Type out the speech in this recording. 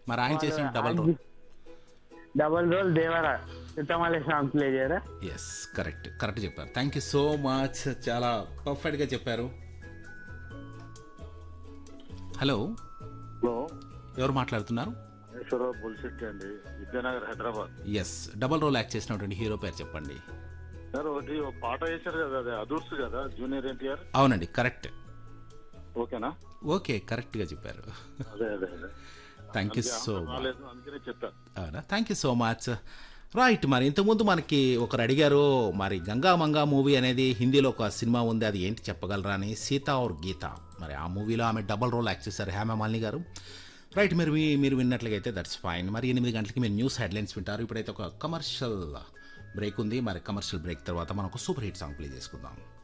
మరి ఆయన చేసిన డబల్ రోల్ డబల్ రోల్ దేవరా చిత్తమల్లి సాంగ్ ప్లే చేయరా ఎస్ కరెక్ట్ కరెక్ట్ చెప్పారు థ్యాంక్ యూ సో మచ్ చాలా పర్ఫెక్ట్గా చెప్పారు హలో హలో ఎవరు మాట్లాడుతున్నారు మహేశ్వరరావు బుల్సిట్ అండి Vidyanagar Hyderabad yes double role act చేసినటువంటి హీరో పేరు చెప్పండి సార్ ఒకటి ఒక పాట వేశారు కదా అది అదూర్స్ కదా జూనియర్ ఎన్టీఆర్ అవునండి కరెక్ట్ ఓకేనా ఓకే కరెక్ట్గా చెప్పారు అదే అదే అదే థ్యాంక్ యూ సో మచ్ రాలేదు అందుకనే చెప్పాను అవునా thank you so much right మరి ఇంతకుముందు మనకి ఒకరు అడిగారు మరి గంగా మంగా మూవీ అనేది హిందీలో ఒక సినిమా ఉంది అది ఏంటి చెప్పగలరా అని సీత ఔర్ గీత మరి ఆ మూవీలో ఆమె డబల్ రోల్ యాక్ట్ చేశారు హేమ మాలిని గారు రైట్ మీరు మీ- మీరు విన్నట్లయితే దట్స్ ఫైన్ మరి ఎనిమిది గంటలకి మీరు న్యూస్ హెడ్లైన్స్ వింటారు ఇప్పుడైతే ఒక కమర్షియల్ బ్రేక్ ఉంది మరి కమర్షియల్ బ్రేక్ తర్వాత మనం ఒక సూపర్ హిట్ సాంగ్ ప్లే చేసుకుందాం